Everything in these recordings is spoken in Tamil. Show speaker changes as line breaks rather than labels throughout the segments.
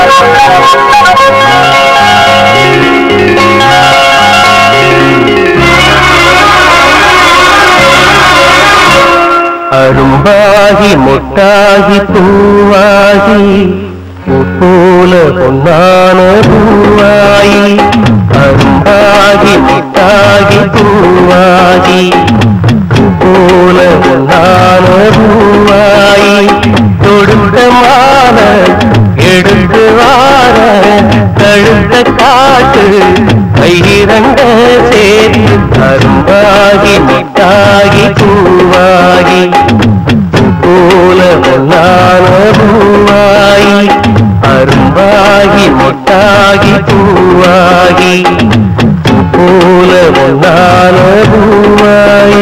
அரும்பாகி முட்டாகி பூவாகி பூ போல பொன்னான பூவாயி அரும்பாகி முட்டாகி பூவாகி பூ போல பொன்னான பூவாயி தொடுத்த மால எடுத்து வார கழுத்த காட்டு கையிரண்ட சேர்த்து அரும்பாகி முட்டாகி பூவாகி போல பொன்னான பூவாகி அரும்பாகி மொட்டாகி பூவாகி போல பொன்னான பூவாகி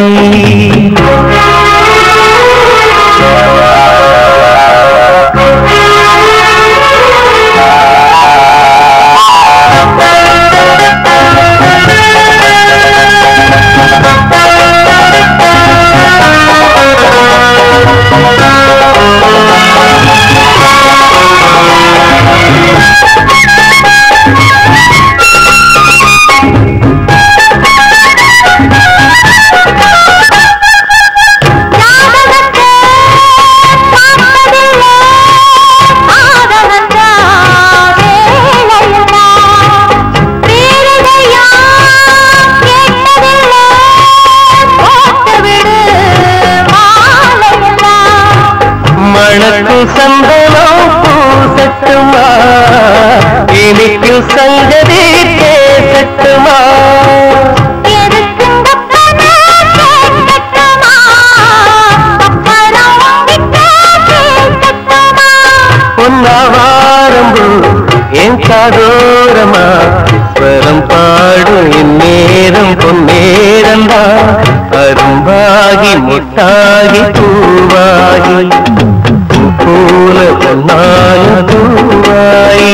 ஜாதகத்தை பார்த்ததில்லை, ஆதவந்தா வேலையெல்லாம். வேலையா கேட்டதில்லை, போட்டு விடு மாலையெல்லாம்.
மணக்கு சந்தனம் பூசட்டுமா இனிக்கு சங்கதி பேசட்டுமா
எதுக்குங்க கதை கேட்கட்டுமா? அப்புறம் உங்கிட்ட பேசட்டுமா?
பொன்னாவாரம்பு என் காதோரமா ஸ்வரம் பாடும் இந்நேரம் பொன்னேரந்தா அரும்பாகி முட்டாகி பூவாகி பூ போல பொன்னான பூவாயி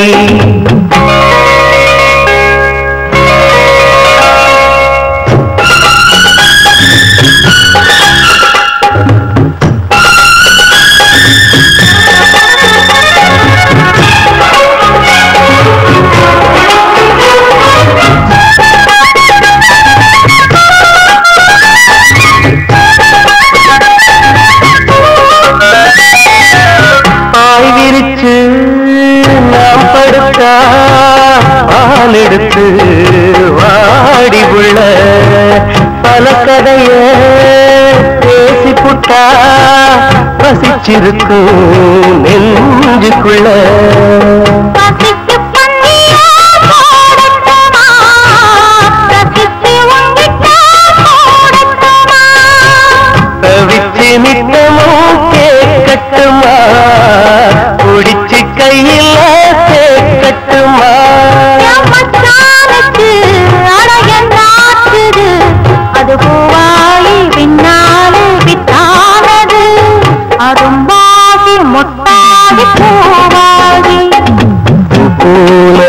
பாய் விரிச்சு நாம் படுத்தா பால் எடுத்து வாடி உள்ள பல கதைய பேசி புட்டா பசிச்சிருக்கும் நெஞ்சுக்குள்ள
பசிக்கு பந்திய போடட்டுமா? ரசித்து உங்கிட்ட போடட்டுமா?
தவிச்சு நித்தமும் கேட்கட்டுமா குடிச்சு கையில சேர்க்கட்டுமா
என் மச்சானுக்கு அழக நாட்டுது. அது பூவாயி பின்னாலே வித்தானது. அரும்பாகி மொட்டாகி பூவாகி
போல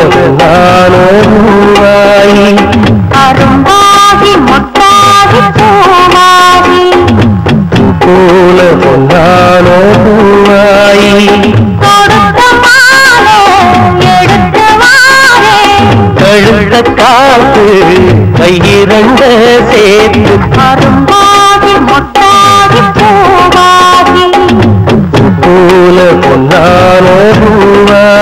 நானுவாயி
அரும்பாகி மொட்டாகி பூவாகி
போல பொன்னானவாயி
கொடுத்த மாலை எடுத்து வாரே
கழுத்த காத்து கையிரண்ட சேர்த்து
அரும்பாகி மொட்டாகி பூவாகி
போல பொன்னான பூவாயி